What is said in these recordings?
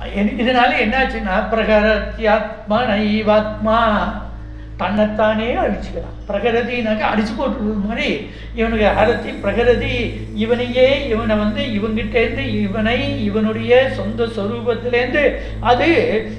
எனக்கு இதனால என்னாச்சுன்னா பிரகரத்யாத்மா நைவாத்மா தன்னைத்தானே அழிச்சுக்கிறான் பிரகரதினாக்க அடிச்சு போட்டுறது மாதிரி இவனுக்கு ஹரதி பிரகரதி இவனையே இவனை வந்து இவங்கிட்டேருந்து இவனை இவனுடைய சொந்த சொரூபத்திலேருந்து அது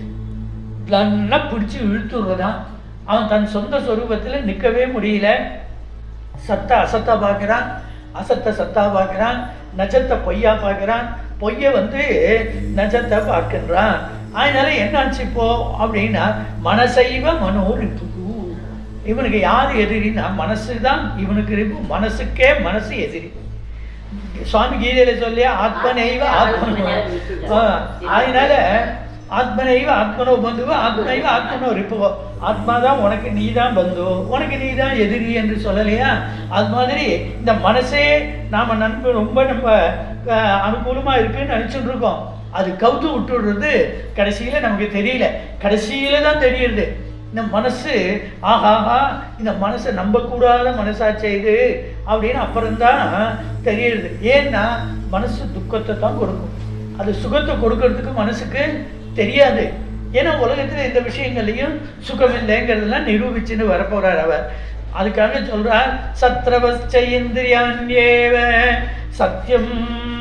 நல்லா பிடிச்சி இழுத்துடுறதான் அவன் தன் சொந்த சொரூபத்தில் நிற்கவே முடியல சத்த அசத்தா பார்க்குறான் அசத்த சத்தா பார்க்குறான் நஜத்தை பொய்யா பார்க்குறான் பொய்யை வந்து நஜத்தை பார்க்கின்றான் அதனால என்னாச்சு இப்போ அப்படின்னா மனசைவ மனோரிப்பு இவனுக்கு யார் எதிரின்னா மனசு தான் இவனுக்கு இருக்கு மனசுக்கே மனசு எதிரி சுவாமி கீதையில சொல்லி ஆத்மனைவ ஆத்மனோ ஆ, அதனால ஆத்மனைவ ஆத்மனோ பந்துவோ ஆத்மைவ ஆத்மனோ ரிப்புவோ ஆத்மா தான் உனக்கு நீ தான் பந்து உனக்கு நீ தான் எதிரி என்று சொல்லலையா அது மாதிரி இந்த மனசே நாம நண்பு ரொம்ப நம்ம அஹ், அனுகூலமா இருக்குன்னு நினைச்சிட்டு இருக்கோம் அது கவுத்து விட்டுடுறது கடைசியில நமக்கு தெரியல கடைசியில தான் தெரியுது இந்த மனசு ஆஹாஹா இந்த மனசை நம்பக்கூடாத மனசாச்சே இது அப்படின்னு அப்புறம்தான் தெரியுது ஏன்னா மனசு துக்கத்தை தான் கொடுக்கும் அது சுகத்தை கொடுக்கறதுக்கு மனசுக்கு தெரியாது ஏன்னா உலகத்துல இந்த விஷயங்களையும் சுகம் இல்லைங்கிறதெல்லாம் நிரூபிச்சுன்னு வரப்போறார் அவர் அதுக்காக சொல்றார் சத்ரவச்ச இந்திரியான்யேவ சத்தியம்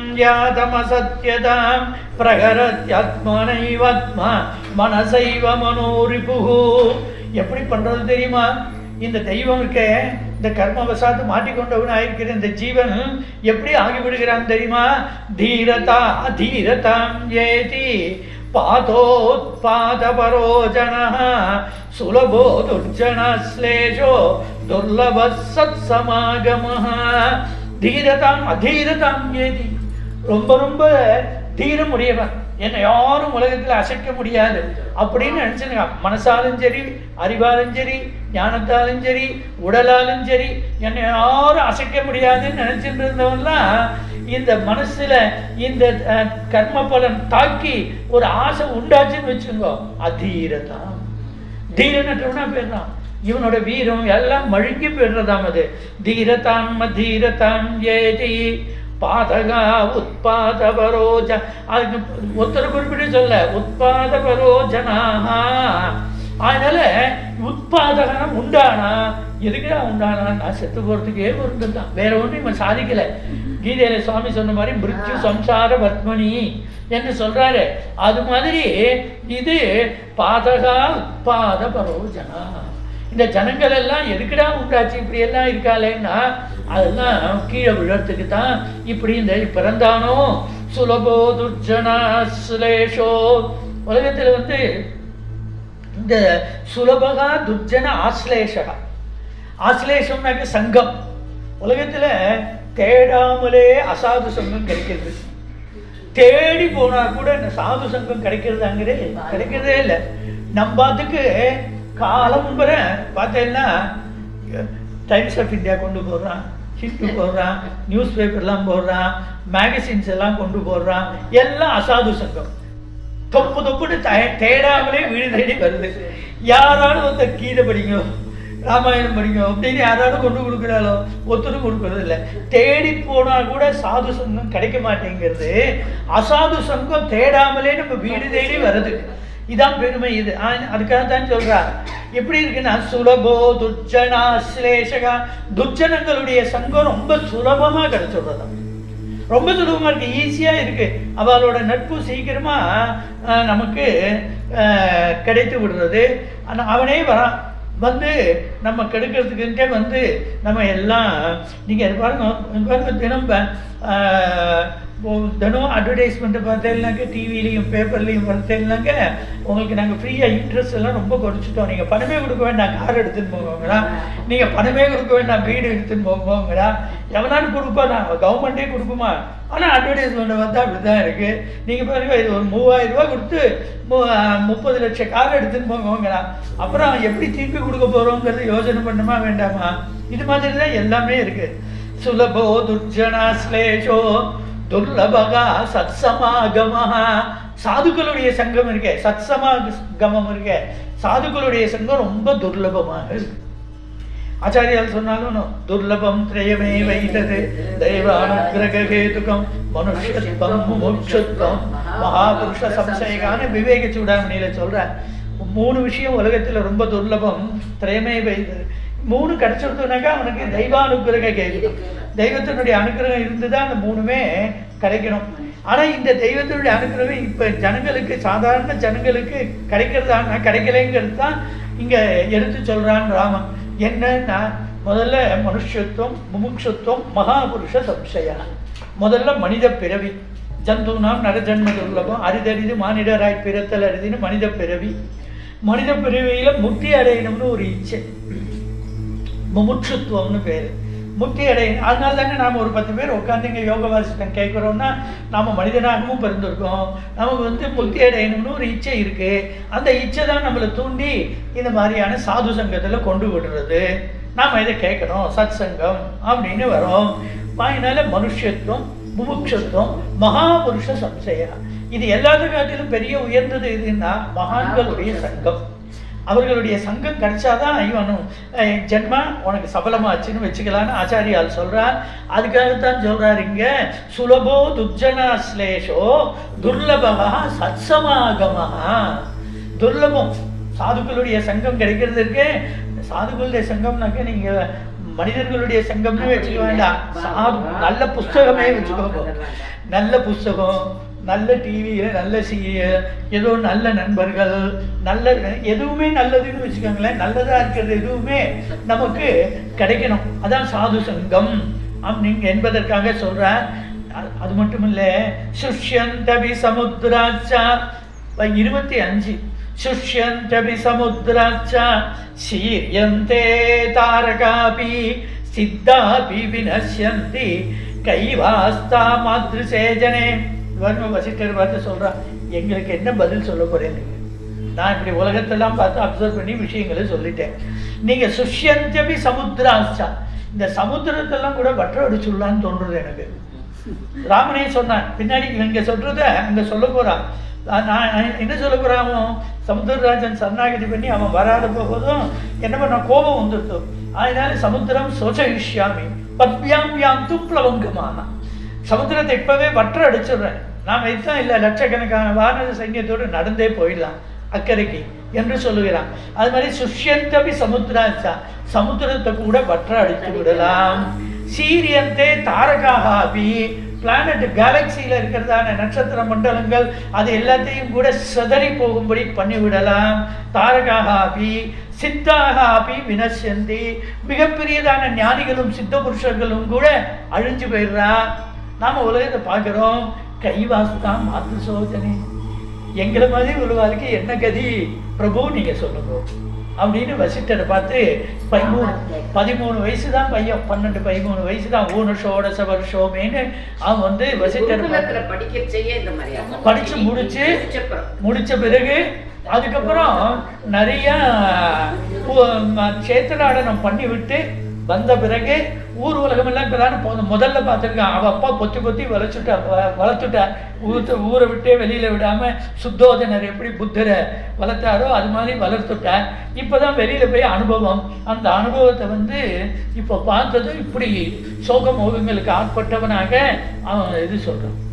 யாதமசத்யதாம் பிரகரத்யாத்மனைவாத்மா மனசைவ மனோரிபுகு எப்படி பண்றது தெரியுமா இந்த தெய்வம் இருக்க இந்த கர்மவசாத்து மாட்டிக்கொண்டவன் ஆயிருக்கிற இந்த ஜீவன் எப்படி ஆகிவிடுகிறான் தெரியுமா தீரதா அதீரதாம் ஏதி பாதோத்பாதபரோ ஜனः சுலபோ துர்ஜனஸ்லேஷோ துர்லப சத் சமாகமः தீரதாம் அதீரதாம் ஏதி ரொம்ப ரொம்ப தீரம் உடையவன் என்னை யாரும் உலகத்தில் அசைக்க முடியாது அப்படின்னு நினைச்சுங்க மனசாலும் சரி அறிவாலும் சரி ஞானத்தாலும் சரி உடலாலும் சரி என்னை யாரும் அசைக்க முடியாதுன்னு நினைச்சிட்டு இருந்தவன்லாம் இந்த மனசுல இந்த அஹ், கர்ம பலன் தாக்கி ஒரு ஆசை உண்டாச்சுன்னு வச்சுக்கோ அதீரதான் தீரனற்றவனா போயிடுறான் இவனோட வீரம் எல்லாம் மழுங்கி போயிடுறதாம் அது தீரதாம் அதீரதாம் ஏதி பாதகா உத்பாத பரோஜ அதுக்கு ஒருத்தர் குறிப்பிட்டு சொல்ல உத்பாத பரோஜனாகா அதனால உத்பாதகனம் உண்டானா எதுக்குடா உண்டானா நான் செத்து போறதுக்கே இருந்துதான் வேற ஒன்றும் இவன் சாதிக்கல கீதையில சுவாமி சொன்ன மாதிரி மிருத்யு சம்சார வர்த்மனி என்று சொல்றாரு அது மாதிரி இது பாதகா உத்பாத பரோஜனா இந்த ஜனங்கள் எல்லாம் எதுக்குடா உண்டாச்சு இப்படி எல்லாம் இருக்காளேன்னா அதெல்லாம் கீழே விழறதுக்கு தான் இப்படி இந்த பிறந்தானோ சுலபோ துர்ஜனா சுலேஷோ உலகத்துல வந்து இந்த சுலபகா துர்ஜன ஆஸ்லேஷகா ஆஸ்லேஷம்னாக்க சங்கம் உலகத்துல தேடாமலே அசாது சங்கம் கிடைக்கிறது தேடி போனா கூட இந்த சாது சங்கம் கிடைக்கிறதாங்கிறே கிடைக்கிறதே இல்லை நம்ம அதுக்கு காலம் வர பார்த்தேன்னா டைம்ஸ் ஆஃப் இந்தியா கொண்டு போடுறான் ஹிந்து போடுறான் நியூஸ் பேப்பர்லாம் போடுறான் மேகசின்ஸ் எல்லாம் கொண்டு போடுறான் எல்லாம் அசாது சங்கம் தொப்பு தொப்புன்னு தே- தேடாமலே வீடு தேடி வருது யாராலும் வந்து கீதை படிங்க ராமாயணம் படிங்க அப்படின்னு யாராலும் கொண்டு கொடுக்குறாளோ ஒருத்தரும் கொடுக்கறது இல்லை தேடி போனா கூட சாது சங்கம் கிடைக்க மாட்டேங்கிறது அசாது சங்கம் தேடாமலே நம்ம வீடு தேடி வருது இதான் பெருமை இது ஆ- அதுக்காக தான் சொல்றா எப்படி இருக்குன்னா சுலபோ துர்ஜனாஸ்லேஷகா துர்ஜனங்களுடைய சங்கம் ரொம்ப சுலபமா கிடைச்சிடுறதாம் ரொம்ப சுலபமா இருக்கு ஈஸியா இருக்கு அவளோட நட்பு சீக்கிரமா அஹ், நமக்கு அஹ், கிடைத்து விடுறது ஆனா அவனே வரான் வந்து நம்ம கெடுக்கிறதுக்குன்ட்டே வந்து நம்ம எல்லாம் நீங்க இது பாருங்க இது பாருங்க தினம் ப- அஹ், ஓ- தினம் அட்வர்டைஸ்மெண்ட் பார்த்தேன்னாக்க டிவிலையும் பேப்பர்லையும் பார்த்தேன்னாக்க உங்களுக்கு நாங்கள் ஃப்ரீயாக இன்ட்ரெஸ்ட் எல்லாம் ரொம்ப குறைச்சிட்டோம் நீங்கள் பணமே கொடுக்க வேண்டாம் கார் எடுத்துன்னு போங்கடா நீங்கள் பணமே கொடுக்க வேண்டாம் வீடு எடுத்துன்னு போங்கடா எவனாலும் கொடுப்பா நான் கவர்மெண்ட்டே கொடுக்குமா ஆனால் அட்வர்டைஸ்மெண்ட் வந்து அப்படி தான் இருக்குது நீங்கள் பாருங்க இது ஒரு மூவாயிரம் ரூபாய் கொடுத்து மு- அஹ், முப்பது லட்சம் கார் எடுத்துன்னு போங்கடா அப்புறம் எப்படி திருப்பி கொடுக்க போகிறோங்கிறது யோசனை பண்ணுமா வேண்டாமா இது மாதிரி தான் எல்லாமே இருக்குது சுலபோ துர்ஜனாஸ்லேஷோ துர்லபகா சத்சமாகமஹா சாதுக்களுடைய சங்கம் இருக்கே சத்சமாகமம் இருக்கே சாதுக்களுடைய சங்கம் ரொம்ப துர்லபமாக இருக்கு ஆச்சாரியால் சொன்னாலும் துர்லபம் திரயமே வைத்தது தெய்வானுகிரகேதுகம் மனுஷத்வம் முமுட்சுத்வம் மகாபுருஷ சம்சயகான விவேக சூடாமணியில சொல்ற மூணு விஷயம் உலகத்துல ரொம்ப துர்லபம் திரயமே வைத்தது மூணு கிடைச்சிருந்தோம்னாக்கா அவனுக்கு தெய்வானுகிரக கேதுகம் தெய்வத்தினுடைய அனுகிரகம் இருந்துதான் அந்த மூணுமே கிடைக்கணும் ஆனா இந்த தெய்வத்தினுடைய அனுகிரகம் இப்ப ஜனங்களுக்கு சாதாரண ஜனங்களுக்கு கிடைக்கிறதா கிடைக்கலைங்கிறது தான் இங்க எடுத்து சொல்றான் ராமன் என்னன்னா முதல்ல மனுஷத்துவம் முமுட்சுத்துவம் மகாபுருஷ சம்சயா முதல்ல மனித பிறவி ஜந்துனாம் நரஜன்ம துர்லபம் அரிதறிது மானிடராய் பிறத்தல் அரிதின்னு மனித பிறவி மனித பிறவியில முக்தி அடையணும்னு ஒரு இச்சை முமுட்சுத்துவம்னு பேரு முக்தி அடையணும் அதனால தானே நாம் ஒரு பத்து பேர் உட்காந்து இங்கே யோக வாசிட்டம் கேட்குறோம்னா நம்ம மனிதனாகவும் பிறந்திருக்கோம் நமக்கு வந்து முக்தி அடையணும்னு ஒரு இச்சை இருக்கு அந்த இச்சை தான் நம்மளை தூண்டி இந்த மாதிரியான சாது சங்கத்தில் கொண்டு விடுறது நாம் இதை கேட்கணும் சத் சங்கம் அப்படின்னு வரோம் அதனால மனுஷத்துவம் முமுட்சத்துவம் மகாபுருஷ சம்சயா இது எல்லாத்த காட்டிலும் பெரிய உயர்ந்தது எதுன்னா மகான்களுடைய சங்கம் அவர்களுடைய சங்கம் கிடைச்சாதான் இவனும் அஹ், ஜென்மா உனக்கு சபலமாச்சுன்னு வச்சுக்கலான்னு ஆச்சாரியால் சொல்றார் அதுக்காகத்தான் சொல்றாரு இங்க சுலபோ துர்ஜனா ஸ்லேஷோ துர்லபகா சத்சமாகமஹா துர்லபம் சாதுக்களுடைய சங்கம் கிடைக்கிறது இருக்கு சாதுக்களுடைய சங்கம்னாக்க நீங்க மனிதர்களுடைய சங்கம்னு வச்சுக்க வேண்டாம் சாது நல்ல புஸ்தகமே வச்சுக்கோங்க நல்ல புஸ்தகம் நல்ல டிவியில் நல்ல சீரியல் ஏதோ நல்ல நண்பர்கள் நல்ல எதுவுமே நல்லதுன்னு வச்சுக்கோங்களேன் நல்லதா இருக்கிறது எதுவுமே நமக்கு கிடைக்கணும் அதான் சாது சங்கம் அப்படின்னு என்பதற்காக சொல்றேன் அ- அது மட்டும் இல்ல சுஷ்யந்தபி சமுத்ராச்சா இருபத்தி அஞ்சு சுஷ்யந்தபி சமுத்ராச்சா சீரியந்தே தாரகாபி சித்தாபி வினஷ்யந்தி கைவாஸ்தா மாத்ருசேஜனே வர்ம வசிஷ்டர் பார்த்து சொல்றான் எங்களுக்கு என்ன பதில் சொல்ல போறேன் நீங்க நான் இப்படி உலகத்தெல்லாம் பார்த்து அப்சர்வ் பண்ணி விஷயங்களை சொல்லிட்டேன் நீங்க சுஷ்யந்தபி சமுத்ராச்சா இந்த சமுத்திரத்தெல்லாம் கூட வற்ற அடிச்சுடலான்னு தோன்றுது எனக்கு ராமனே சொன்னான் பின்னாடி இவங்க சொல்றத அங்க சொல்ல போறான் நான் நான் என்ன சொல்ல போறான் அவன் சமுத்திரராஜன் சரணாகதி பண்ணி அவன் வராத போகுதும் என்ன பண்ண கோபம் வந்துருது அதனால சமுத்திரம் சோச்சயிஷ்யாமி பத்யாம் யாம் துப்ளவங்கமான சமுத்திரத்தை இப்பவே வற்ற அடிச்சிடுறேன் நான் வைத்தான் இல்லை லட்சக்கணக்கான வானர சைன்யத்தோடு நடந்தே போயிடலாம் அக்கறைக்கு என்று சொல்லுகிறான் அது மாதிரி சுஷ்யந்தபி சமுத்திராச்சா சமுத்திரத்தை கூட வற்ற அடித்து விடலாம் சீரியந்தே தாரகாபி பிளானட் கேலக்சியில் இருக்கிறதான நட்சத்திர மண்டலங்கள் அது எல்லாத்தையும் கூட சிதறி போகும்படி பண்ணிவிடலாம் தாரகாபி சித்தாகாபி வினசந்தி மிகப்பெரியதான ஞானிகளும் சித்த புருஷர்களும் கூட அழிஞ்சு போயிடுறா நாம உலகத்தை பார்க்கிறோம் கைவாசுதான் மாத்து சோதனை எங்களை மாதிரி உள்ளவாளுக்கு என்ன கதி பிரபு நீங்க சொல்லுங்க அப்படின்னு வசிட்டரை பார்த்து பதிமூணு பதிமூணு வயசு தான் பையன் பன்னெண்டு பதிமூணு வயசு தான் ஊனு ஷோடச வருஷோமேன்னு அவன் வந்து வசிட்டர் குருகுலத்துல படிக்கிறச்சையே இந்த மாதிரி ஆகும். படிச்சு முடிச்சு முடிச்சப்புறம். முடிச்ச பிறகு அதுக்கப்புறம் நிறைய உ- ம- சேத்தனாடனம் பண்ணி விட்டு வந்த பிறகு ஊர் உலகமெல்லாம் இப்பதானே போன முதல்ல பார்த்துருக்கான் அவ அப்பா பொத்தி பொத்தி வளைச்சுட்டா வ- வளர்த்துட்டா ஊத்த ஊரை விட்டே வெளியில விடாம சுத்தோதனர் எப்படி புத்தரை வளர்த்தாரோ அது மாதிரி வளர்த்துட்டார் இப்பதான் வெளியில போய் அனுபவம் அந்த அனுபவத்தை வந்து இப்போ பார்த்ததும் இப்படி சோக மோகங்களுக்கு ஆட்பட்டவனாக அவன் இது சொல்றான்